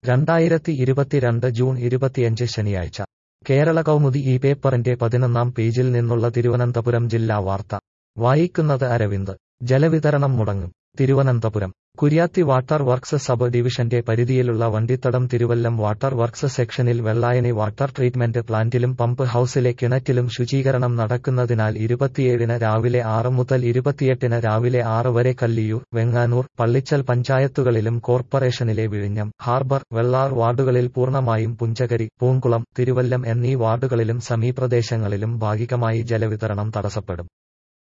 രണ്ടായിരത്തി ഇരുപത്തിരണ്ട് ജൂൺ ഇരുപത്തിയഞ്ച് ശനിയാഴ്ച കേരള കൗമുദി ഈ പേപ്പറിന്റെ പതിനൊന്നാം പേജിൽ നിന്നുള്ള തിരുവനന്തപുരം ജില്ലാ വാർത്ത വായിക്കുന്നത് അരവിന്ദ് ജലവിതരണം മുടങ്ങും Thiruvananthapuram Kuryathi water works sub ഡിവിഷന്റെ പരിധിയിലുള്ള വണ്ടിത്തടം തിരുവല്ലം വാട്ടർ വർക്ക്സ് സെക്ഷനിൽ വെള്ളായണി വാട്ടർ ട്രീറ്റ്മെന്റ് പ്ലാന്റിലും പമ്പ് ഹൌസിലെ കിണറ്റിലും ശുചീകരണം നടക്കുന്നതിനാൽ ഇരുപത്തിയേഴിന് രാവിലെ ആറ് മുതൽ ഇരുപത്തിയെട്ടിന് രാവിലെ ആറ് വരെ കല്ലിയൂർ വെങ്ങാനൂർ പള്ളിച്ചൽ പഞ്ചായത്തുകളിലും കോർപ്പറേഷനിലെ വിഴിഞ്ഞം ഹാർബർ വെള്ളാർ വാർഡുകളിൽ പൂർണ്ണമായും പുഞ്ചകരി പൂങ്കുളം തിരുവല്ലം എന്നീ വാർഡുകളിലും സമീപപ്രദേശങ്ങളിലും ഭാഗികമായി ജലവിതരണം തടസ്സപ്പെടും